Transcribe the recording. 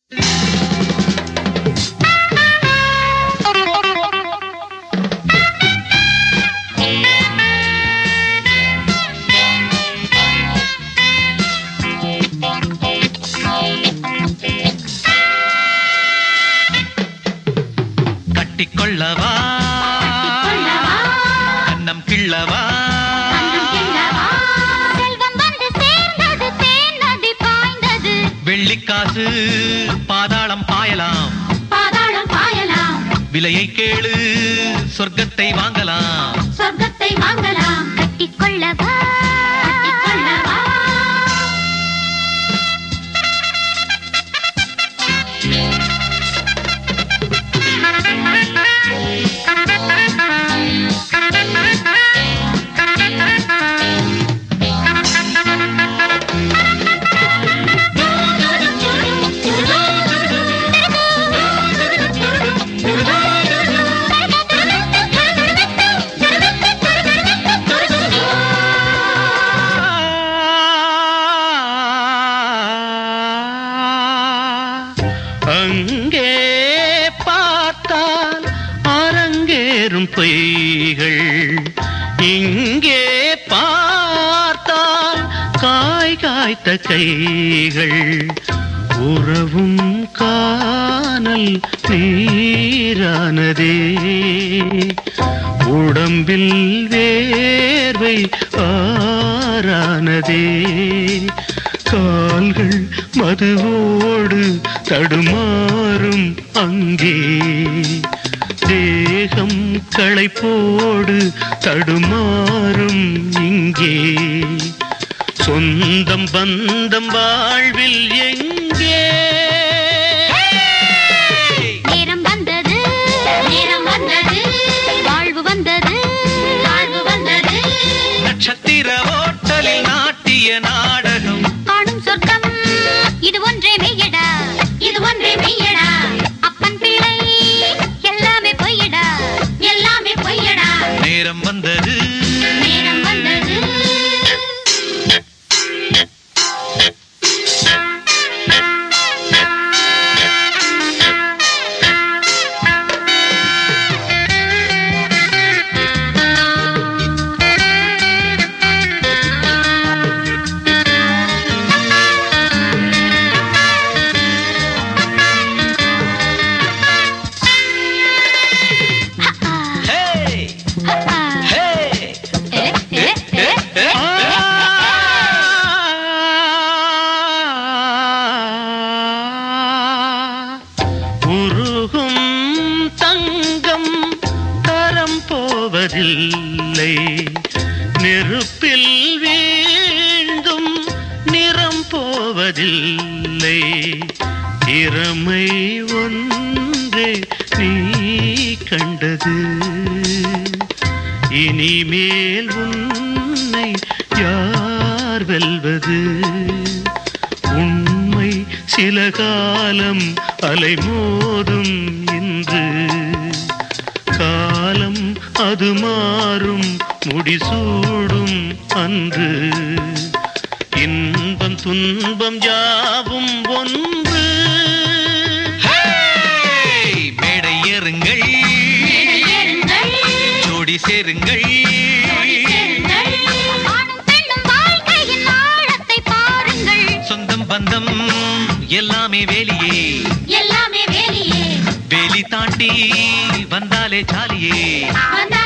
கட்டிக்கொள்ளவா கட்டிக்கொள்ளவா? கண்ணம் கிள்ளவா கண்ணம் கிள்ளவா? செல்வம் வந்து சேர்ந்தது தேன் நதி பாய்ந்தது வெள்ளிக்காசு பாதாளம் பாயலாம் பாதாளம் பாயலாம் விலையை கேளு சொர்க்கத்தை வாங்கலாம் சொர்க்கத்தை வாங்கலாம் கட்டிக்கொள்ளவா கட்டிக்கொள்ளவா அங்கே பார்த்தால் அரங்கேறும் பொய்கள் இங்கே பார்த்தால் காய் காய்த்த கைகள் உறவும் காணல் நீரானதே உடம்பில் வேர்வை ஆறானதே கால்கள் மதுவோடு தடுமாறும் அங்கே தேகம் களைப்போடு தடுமாறும் இங்கே சொந்தம் பந்தம் வாழ்வில் எங்கே நேரம் வந்தது நேரம் வந்தது வாழ்வு வந்தது வாழ்வு வந்தது நட்சத்திர ஓட்டலில் நாட்டிய நாடகம் காணும் சொர்க்கம் இது ஒன்றே மெய்யடா இது ஒன்றே மெய்யடா அப்பன் பிள்ளை எல்லாமே பொய்யடா எல்லாமே பொய்யடா நேரம் வந்தது நேரம் வந்தது ஹே ஹே உருகும் தங்கம் தரம் போவதில்லை நெருப்பில் வீழ்ந்தும் நிறம் போவதில்லை திறமை ஒன்றே நீ கண்டது இனிமேல் உன்னை யார் வெல்வது உண்மை சில காலம் அலைமோதும் இன்று காலம் அது மாறும் முடிசூடும் அன்று இன்பம் துன்பம் யாவும் ஒன்று மேடை ஏறுங்கள் ஏறுங்கள் ஜோடி சேருங்கள் சேருங்கள் ஆணும் பெண்ணும் வாழ்க்கையின் ஆழத்தை பாருங்கள் சொந்தம் பந்தம் எல்லாமே வேலியே எல்லாமே வேலியே வேலி தாண்டி வந்தாலே சாலியே வந்த